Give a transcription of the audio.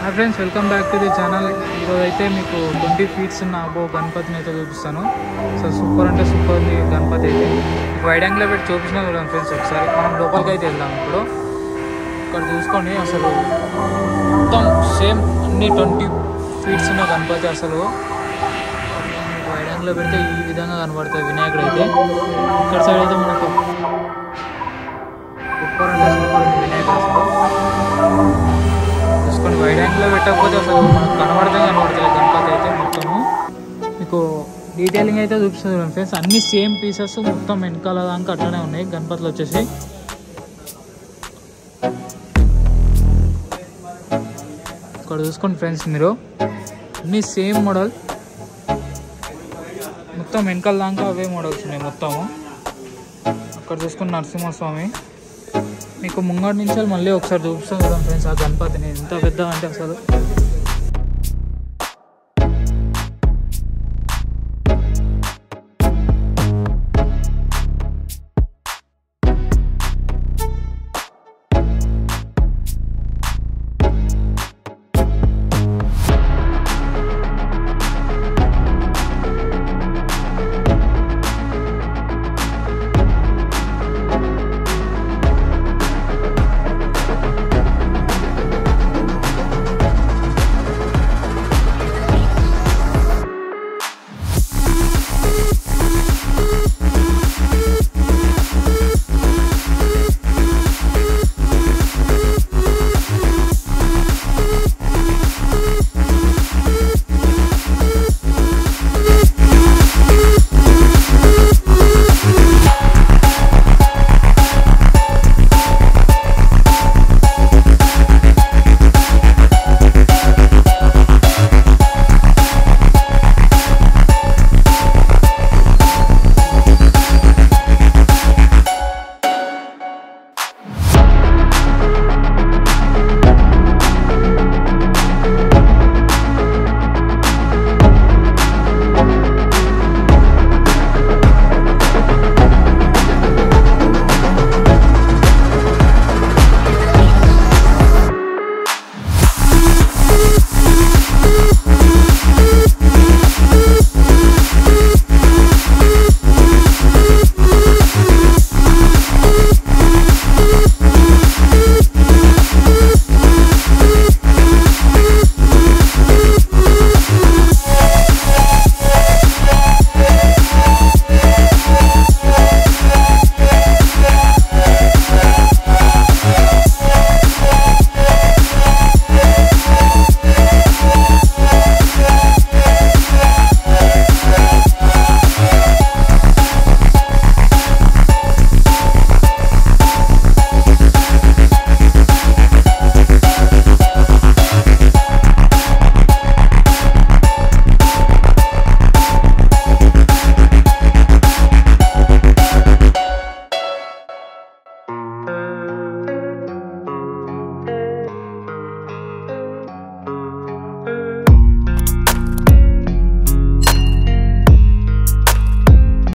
hi friends welcome back to the channel ఈరోజు అయితే మీకు ట్వంటీ ఫీట్స్ ఉన్న అబో గణపతిని అయితే చూపిస్తాను సో సూపర్ అంటే సూపర్ ఉంది గణపతి అయితే మీకు వైడ్ యాంగిల్లో పెట్టి చూపించిన చూడండి ఫ్రెండ్స్ ఒకసారి మనం లోపలికి అయితే వెళ్దాం ఇప్పుడు ఇక్కడ చూసుకోండి అసలు మొత్తం సేమ్ అన్ని ట్వంటీ ఫీట్స్ ఉన్న గణపతి అసలు మీకు వైడ్ యాంగిల్లో పెడితే ఈ విధంగా కనబడుతుంది వినాయకుడు అయితే ఇక్కడ సైడ్ అయితే మనకు సూపర్ అంటే సూపర్ ఉంది వినాయకుడు అసలు చూసుకొని వైడ్ యాంగిల్లో పెట్టకపోతే అసలు మనకు కనబడతాం కనబడతాయి గణపతి అయితే మొత్తము మీకు డీటెయిలింగ్ అయితే చూపిస్తుంది చూడండి ఫ్రెండ్స్ అన్ని సేమ్ పీసెస్ మొత్తం వెనకాల దాకా అట్లనే ఉన్నాయి గణపతులు వచ్చేసి ఇక్కడ చూసుకోండి ఫ్రెండ్స్ మీరు అన్ని సేమ్ మోడల్ మొత్తం వెనకాల దాకా అవే మోడల్స్ ఉన్నాయి మొత్తము అక్కడ చూసుకుని నరసింహస్వామి మీకు ముంగటి నుంచి మళ్ళీ ఒకసారి చూపిస్తాను చూడండి ఫ్రెండ్స్ ఆ గణపతిని ఎంత పెద్ద అంటే అసలు